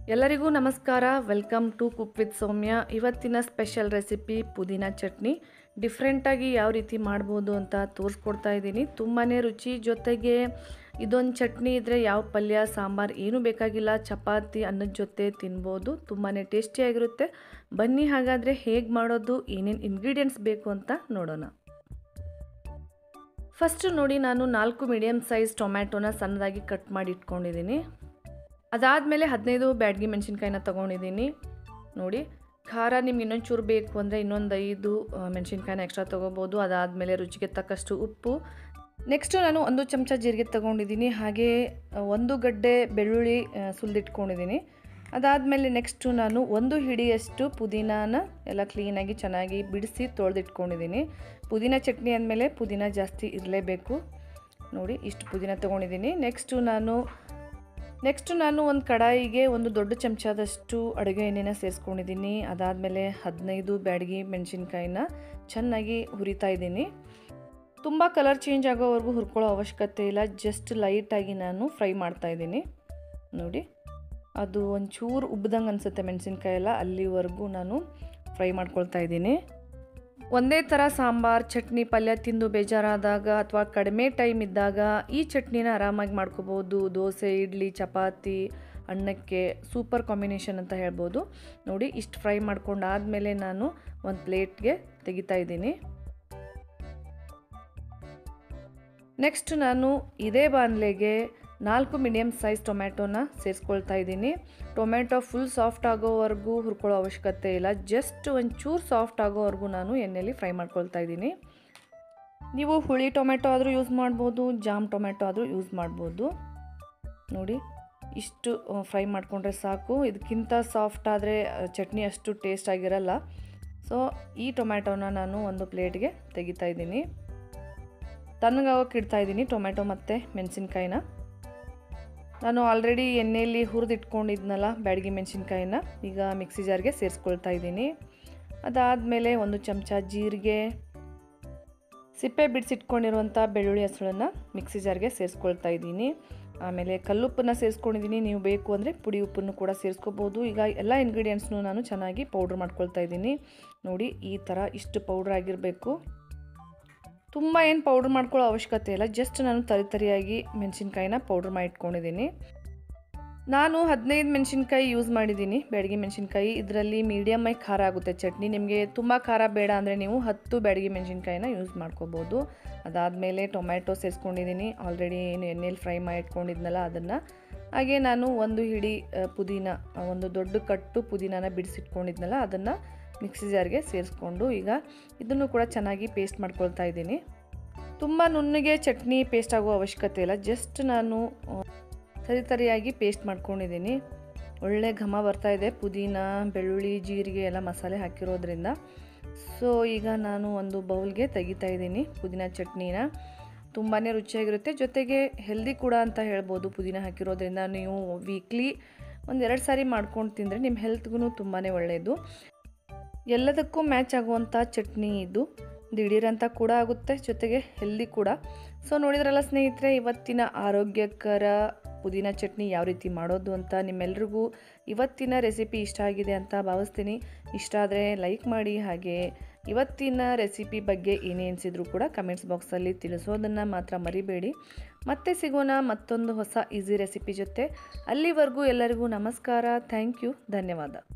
ಎಲ್ಲರಿಗೂ ನಮಸ್ಕಾರ welcome to cook with Soumya ಇವತ್ತಿನ ಸ್ಪೆಷಲ್ ರೆಸಿಪಿ ಪುದೀನ ಚಟ್ನಿ ಡಿಫ್ರೆಂಟಾಗಿ ಯಾವ ರೀತಿ ಮಾಡ್ಬೋದು ಅಂತ ತೋರಿಸ್ಕೊಡ್ತಾ ಇದ್ದೀನಿ ತುಂಬಾ ರುಚಿ ಜೊತೆಗೆ ಇದೊಂದು ಚಟ್ನಿ ಇದ್ದರೆ ಯಾವ ಪಲ್ಯ ಸಾಂಬಾರು ಏನೂ ಬೇಕಾಗಿಲ್ಲ ಚಪಾತಿ ಅನ್ನದ ಜೊತೆ ತಿನ್ಬೋದು ತುಂಬಾ ಟೇಸ್ಟಿಯಾಗಿರುತ್ತೆ ಬನ್ನಿ ಹಾಗಾದರೆ ಹೇಗೆ ಮಾಡೋದು ಏನೇನು ಇಂಗ್ರೀಡಿಯೆಂಟ್ಸ್ ಬೇಕು ಅಂತ ನೋಡೋಣ ಫಸ್ಟು ನೋಡಿ ನಾನು ನಾಲ್ಕು ಮೀಡಿಯಮ್ ಸೈಜ್ ಟೊಮ್ಯಾಟೊನ ಸಣ್ಣದಾಗಿ ಕಟ್ ಮಾಡಿ ಇಟ್ಕೊಂಡಿದ್ದೀನಿ ಅದಾದಮೇಲೆ ಹದಿನೈದು ಬ್ಯಾಡ್ಗಿ ಮೆಣಸಿನ್ಕಾಯಿನ ತೊಗೊಂಡಿದ್ದೀನಿ ನೋಡಿ ಖಾರ ನಿಮ್ಗೆ ಇನ್ನೊಂದು ಚೂರು ಬೇಕು ಅಂದರೆ ಇನ್ನೊಂದು ಐದು ಮೆಣಸಿನ್ಕಾಯಿನ ಎಕ್ಸ್ಟ್ರಾ ತೊಗೋಬೋದು ಅದಾದಮೇಲೆ ರುಚಿಗೆ ತಕ್ಕಷ್ಟು ಉಪ್ಪು ನೆಕ್ಸ್ಟು ನಾನು ಒಂದು ಚಮಚ ಜೀರಿಗೆ ತೊಗೊಂಡಿದ್ದೀನಿ ಹಾಗೆ ಒಂದು ಗಡ್ಡೆ ಬೆಳ್ಳುಳ್ಳಿ ಸುಲಿದಿಟ್ಕೊಂಡಿದ್ದೀನಿ ಅದಾದಮೇಲೆ ನೆಕ್ಸ್ಟು ನಾನು ಒಂದು ಹಿಡಿಯಷ್ಟು ಪುದೀನಾನ ಎಲ್ಲ ಕ್ಲೀನಾಗಿ ಚೆನ್ನಾಗಿ ಬಿಡಿಸಿ ತೊಳೆದಿಟ್ಕೊಂಡಿದ್ದೀನಿ ಪುದೀನ ಚಟ್ನಿ ಅಂದಮೇಲೆ ಪುದೀನ ಜಾಸ್ತಿ ಇರಲೇಬೇಕು ನೋಡಿ ಇಷ್ಟು ಪುದೀನ ತೊಗೊಂಡಿದ್ದೀನಿ ನೆಕ್ಸ್ಟು ನಾನು ನೆಕ್ಸ್ಟು ನಾನು ಒಂದು ಕಡಾಯಿಗೆ ಒಂದು ದೊಡ್ಡ ಚಮಚದಷ್ಟು ಅಡುಗೆ ಎಣ್ಣೆನ ಸೇರಿಸ್ಕೊಂಡಿದ್ದೀನಿ ಅದಾದಮೇಲೆ ಹದಿನೈದು ಬ್ಯಾಡಗಿ ಮೆಣಸಿನ್ಕಾಯಿನ ಚೆನ್ನಾಗಿ ಹುರಿತಾ ಇದ್ದೀನಿ ತುಂಬ ಕಲರ್ ಚೇಂಜ್ ಆಗೋವರೆಗೂ ಹುರ್ಕೊಳ್ಳೋ ಅವಶ್ಯಕತೆ ಇಲ್ಲ ಜಸ್ಟ್ ಲೈಟಾಗಿ ನಾನು ಫ್ರೈ ಮಾಡ್ತಾ ಇದ್ದೀನಿ ನೋಡಿ ಅದು ಒಂಚೂರು ಉಬ್ಬ್ದಂಗೆ ಅನಿಸುತ್ತೆ ಮೆಣಸಿನ್ಕಾಯಿ ಎಲ್ಲ ಅಲ್ಲಿವರೆಗೂ ನಾನು ಫ್ರೈ ಮಾಡ್ಕೊಳ್ತಾ ಇದ್ದೀನಿ ಒಂದೇ ಥರ ಸಾಂಬಾರು ಚಟ್ನಿ ಪಲ್ಯ ತಿಂದು ಬೇಜಾರಾದಾಗ ಅಥವಾ ಕಡಿಮೆ ಟೈಮ್ ಇದ್ದಾಗ ಈ ಚಟ್ನಿನ ಆರಾಮಾಗಿ ಮಾಡ್ಕೋಬೋದು ದೋಸೆ ಇಡ್ಲಿ ಚಪಾತಿ ಅನ್ನಕ್ಕೆ ಸೂಪರ್ ಕಾಂಬಿನೇಷನ್ ಅಂತ ಹೇಳ್ಬೋದು ನೋಡಿ ಇಷ್ಟು ಫ್ರೈ ಮಾಡ್ಕೊಂಡು ಆದಮೇಲೆ ನಾನು ಒಂದು ಪ್ಲೇಟ್ಗೆ ತೆಗಿತಾ ಇದ್ದೀನಿ ನೆಕ್ಸ್ಟ್ ನಾನು ಇದೇ ಬಾಣಲೆಗೆ ನಾಲ್ಕು ಮೀಡಿಯಮ್ ಸೈಜ್ ಟೊಮ್ಯಾಟೊನ ಸೇರಿಸ್ಕೊಳ್ತಾ ಇದ್ದೀನಿ ಟೊಮ್ಯಾಟೊ ಫುಲ್ ಸಾಫ್ಟ್ ಆಗೋವರೆಗೂ ಹುರ್ಕೊಳ್ಳೋ ಅವಶ್ಯಕತೆ ಇಲ್ಲ ಜಸ್ಟ್ ಒಂಚೂರು ಸಾಫ್ಟ್ ಆಗೋವರೆಗೂ ನಾನು ಎಣ್ಣೆಯಲ್ಲಿ ಫ್ರೈ ಮಾಡ್ಕೊಳ್ತಾ ಇದ್ದೀನಿ ನೀವು ಹುಳಿ ಟೊಮೆಟೊ ಆದರೂ ಯೂಸ್ ಮಾಡ್ಬೋದು ಜಾಮ್ ಟೊಮೆಟೊ ಆದರೂ ಯೂಸ್ ಮಾಡ್ಬೋದು ನೋಡಿ ಇಷ್ಟು ಫ್ರೈ ಮಾಡಿಕೊಂಡ್ರೆ ಸಾಕು ಇದಕ್ಕಿಂತ ಸಾಫ್ಟ್ ಆದರೆ ಚಟ್ನಿ ಅಷ್ಟು ಟೇಸ್ಟ್ ಆಗಿರಲ್ಲ ಸೊ ಈ ಟೊಮ್ಯಾಟೊನ ನಾನು ಒಂದು ಪ್ಲೇಟ್ಗೆ ತೆಗಿತಾ ಇದ್ದೀನಿ ತಣ್ಣಗಾಗೋಕೆ ಇಡ್ತಾ ಇದ್ದೀನಿ ಟೊಮೆಟೊ ಮತ್ತು ಮೆಣಸಿನ್ಕಾಯಿನ ನಾನು ಆಲ್ರೆಡಿ ಎಣ್ಣೆಯಲ್ಲಿ ಹುರಿದಿಟ್ಕೊಂಡಿದ್ನಲ್ಲ ಬ್ಯಾಡಗಿ ಮೆಣಸಿನ್ಕಾಯಿನ ಈಗ ಮಿಕ್ಸಿ ಜಾರ್ಗೆ ಸೇರಿಸ್ಕೊಳ್ತಾ ಇದ್ದೀನಿ ಅದಾದಮೇಲೆ ಒಂದು ಚಮಚ ಜೀರಿಗೆ ಸಿಪ್ಪೆ ಬಿಡಿಸಿಟ್ಕೊಂಡಿರುವಂಥ ಬೆಳ್ಳುಳ್ಳಿ ಹಸುಳನ್ನು ಮಿಕ್ಸಿ ಜಾರ್ಗೆ ಸೇರಿಸ್ಕೊಳ್ತಾ ಇದ್ದೀನಿ ಆಮೇಲೆ ಕಲ್ಲುಪ್ಪನ್ನು ಸೇರಿಸ್ಕೊಂಡಿದ್ದೀನಿ ನೀವು ಬೇಕು ಅಂದರೆ ಪುಡಿ ಉಪ್ಪನ್ನು ಕೂಡ ಸೇರಿಸ್ಕೋಬೋದು ಈಗ ಎಲ್ಲ ಇಂಗ್ರೀಡಿಯೆಂಟ್ಸ್ನು ನಾನು ಚೆನ್ನಾಗಿ ಪೌಡ್ರ್ ಮಾಡ್ಕೊಳ್ತಾ ಇದ್ದೀನಿ ನೋಡಿ ಈ ಥರ ಇಷ್ಟು ಪೌಡ್ರ್ ಆಗಿರಬೇಕು ತುಂಬ ಏನು ಪೌಡ್ರ್ ಮಾಡ್ಕೊಳ್ಳೋ ಅವಶ್ಯಕತೆ ಇಲ್ಲ ಜಸ್ಟ್ ನಾನು ತರಿ ತರಿಯಾಗಿ ಮೆಣಸಿನ್ಕಾಯಿನ ಪೌಡ್ರ್ ಮಾಡಿ ಇಟ್ಕೊಂಡಿದ್ದೀನಿ ನಾನು ಹದಿನೈದು ಮೆಣಸಿನ್ಕಾಯಿ ಯೂಸ್ ಮಾಡಿದ್ದೀನಿ ಬ್ಯಾಡಗಿ ಮೆಣಸಿನ್ಕಾಯಿ ಇದರಲ್ಲಿ ಮೀಡಿಯಮ್ಮಾಗಿ ಖಾರ ಆಗುತ್ತೆ ಚಟ್ನಿ ನಿಮಗೆ ತುಂಬ ಖಾರ ಬೇಡ ಅಂದರೆ ನೀವು ಹತ್ತು ಬ್ಯಾಡಗಿ ಮೆಣಸಿನ್ಕಾಯಿನ ಯೂಸ್ ಮಾಡ್ಕೋಬೋದು ಅದಾದಮೇಲೆ ಟೊಮ್ಯಾಟೊ ಸೇರಿಸ್ಕೊಂಡಿದ್ದೀನಿ ಆಲ್ರೆಡಿ ಏನು ಎಣ್ಣೆಯಲ್ಲಿ ಫ್ರೈ ಮಾಡಿ ಇಟ್ಕೊಂಡಿದ್ನಲ್ಲ ಅದನ್ನು ಹಾಗೆ ನಾನು ಒಂದು ಹಿಡಿ ಪುದೀನ ಒಂದು ದೊಡ್ಡ ಕಟ್ಟು ಪುದೀನಾನ ಬಿಡಿಸಿಟ್ಕೊಂಡಿದ್ನಲ್ಲ ಅದನ್ನು ಮಿಕ್ಸಿ ಜಾರ್ಗೆ ಸೇರಿಸ್ಕೊಂಡು ಈಗ ಇದನ್ನು ಕೂಡ ಚೆನ್ನಾಗಿ ಪೇಸ್ಟ್ ಮಾಡ್ಕೊಳ್ತಾ ಇದ್ದೀನಿ ತುಂಬ ನುಣ್ಣಗೆ ಚಟ್ನಿ ಪೇಸ್ಟ್ ಆಗೋ ಅವಶ್ಯಕತೆ ಇಲ್ಲ ಜಸ್ಟ್ ನಾನು ಸರಿ ತರಿಯಾಗಿ ಪೇಸ್ಟ್ ಮಾಡ್ಕೊಂಡಿದ್ದೀನಿ ಒಳ್ಳೆ ಘಮ ಬರ್ತಾ ಇದೆ ಪುದೀನ ಬೆಳ್ಳುಳ್ಳಿ ಜೀರಿಗೆ ಎಲ್ಲ ಮಸಾಲೆ ಹಾಕಿರೋದ್ರಿಂದ ಸೊ ಈಗ ನಾನು ಒಂದು ಬೌಲ್ಗೆ ತೆಗಿತಾ ಇದ್ದೀನಿ ಪುದೀನ ಚಟ್ನಿನ ತುಂಬಾ ರುಚಿಯಾಗಿರುತ್ತೆ ಜೊತೆಗೆ ಹೆಲ್ದಿ ಕೂಡ ಅಂತ ಹೇಳ್ಬೋದು ಪುದೀನ ಹಾಕಿರೋದ್ರಿಂದ ನೀವು ವೀಕ್ಲಿ ಒಂದು ಎರಡು ಸಾರಿ ಮಾಡ್ಕೊಂಡು ತಿಂದರೆ ನಿಮ್ಮ ಹೆಲ್ತ್ಗೂ ತುಂಬಾ ಒಳ್ಳೆಯದು ಎಲ್ಲದಕ್ಕೂ ಮ್ಯಾಚ್ ಆಗುವಂಥ ಚಟ್ನಿ ಇದು ದಿಢೀರಂತ ಕೂಡ ಆಗುತ್ತೆ ಜೊತೆಗೆ ಹೆಲ್ದಿ ಕೂಡ ಸೊ ನೋಡಿದ್ರಲ್ಲ ಸ್ನೇಹಿತರೆ ಇವತ್ತಿನ ಆರೋಗ್ಯಕರ ಪುದೀನ ಚಟ್ನಿ ಯಾವ ರೀತಿ ಮಾಡೋದು ಅಂತ ನಿಮ್ಮೆಲ್ರಿಗೂ ಇವತ್ತಿನ ರೆಸಿಪಿ ಇಷ್ಟ ಆಗಿದೆ ಅಂತ ಭಾವಿಸ್ತೀನಿ ಇಷ್ಟ ಆದರೆ ಲೈಕ್ ಮಾಡಿ ಹಾಗೆ ಇವತ್ತಿನ ರೆಸಿಪಿ ಬಗ್ಗೆ ಏನೇ ಅನಿಸಿದ್ರು ಕೂಡ ಕಮೆಂಟ್ಸ್ ಬಾಕ್ಸಲ್ಲಿ ತಿಳಿಸೋದನ್ನು ಮಾತ್ರ ಮರಿಬೇಡಿ ಮತ್ತೆ ಸಿಗೋಣ ಮತ್ತೊಂದು ಹೊಸ ಈಸಿ ರೆಸಿಪಿ ಜೊತೆ ಅಲ್ಲಿವರೆಗೂ ಎಲ್ಲರಿಗೂ ನಮಸ್ಕಾರ ಥ್ಯಾಂಕ್ ಯು ಧನ್ಯವಾದ